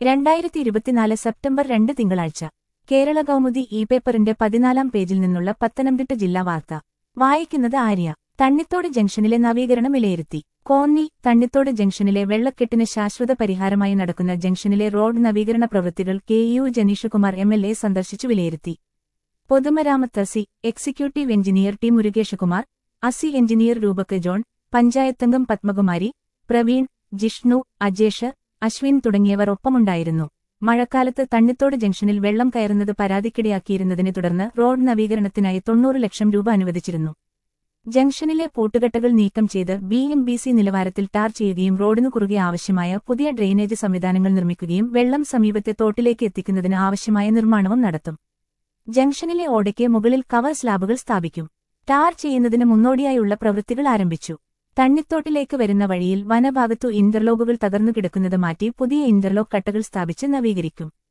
രണ്ടായിരത്തി ഇരുപത്തിനാല് സെപ്റ്റംബർ രണ്ട് തിങ്കളാഴ്ച കേരള കൗമുദി ഇ പേപ്പറിന്റെ പതിനാലാം പേജിൽ നിന്നുള്ള പത്തനംതിട്ട ജില്ലാ വാർത്ത വായിക്കുന്നത് ആര്യ തണ്ണിത്തോട് ജംഗ്ഷനിലെ നവീകരണം വിലയിരുത്തി കോന്നി തണ്ണിത്തോട് ജംഗ്ഷനിലെ വെള്ളക്കെട്ടിന് ശാശ്വത പരിഹാരമായി നടക്കുന്ന ജംഗ്ഷനിലെ റോഡ് നവീകരണ പ്രവൃത്തികൾ K U Jenishkumar M L A സന്ദർശിച്ചു വിലയിരുത്തി പൊതുമരാമത്ത് അസി എക്സിക്യൂട്ടീവ് എഞ്ചിനീയർ ടി മുരുകേഷകുമാർ അസി എഞ്ചിനീയർ രൂപക് ജോൺ പഞ്ചായത്തംഗം പത്മകുമാരി പ്രവീൺ ജിഷ്ണു അജേഷ് അശ്വിൻ തുടങ്ങിയവർ ഒപ്പമുണ്ടായിരുന്നു മഴക്കാലത്ത് തണ്ണിത്തോട് ജംഗ്ഷനിൽ വെള്ളം കയറുന്നത് പരാതിക്കിടയാക്കിയിരുന്നതിനെ തുടർന്ന് റോഡ് നവീകരണത്തിനായി തൊണ്ണൂറ് ലക്ഷം രൂപ അനുവദിച്ചിരുന്നു ജംഗ്ഷനിലെ പൂട്ടുകെട്ടുകൾ നീക്കം ചെയ്ത് ബി എം ബി സി നിലവാരത്തിൽ ടാർ ചെയ്യുകയും റോഡിനു കുറുകെ ആവശ്യമായ പുതിയ ഡ്രെയിനേജ് സംവിധാനങ്ങൾ നിർമ്മിക്കുകയും വെള്ളം സമീപത്തെ തോട്ടിലേക്ക് എത്തിക്കുന്നതിന് ആവശ്യമായ നിർമ്മാണവും നടത്തും ജംഗ്ഷനിലെ ഓടയ്ക്ക് മുകളിൽ കവർ സ്ലാബുകൾ സ്ഥാപിക്കും ടാർ ചെയ്യുന്നതിന് മുന്നോടിയായുള്ള പ്രവൃത്തികൾ ആരംഭിച്ചു തണ്ണിത്തോട്ടിലേക്ക് വരുന്ന വഴിയിൽ വനഭാഗത്തു ഇന്റർലോക്കുകൾ തകർന്നു കിടക്കുന്നത് മാറ്റി പുതിയ ഇന്റർലോക്ക് കട്ടകൾ സ്ഥാപിച്ച് നവീകരിക്കും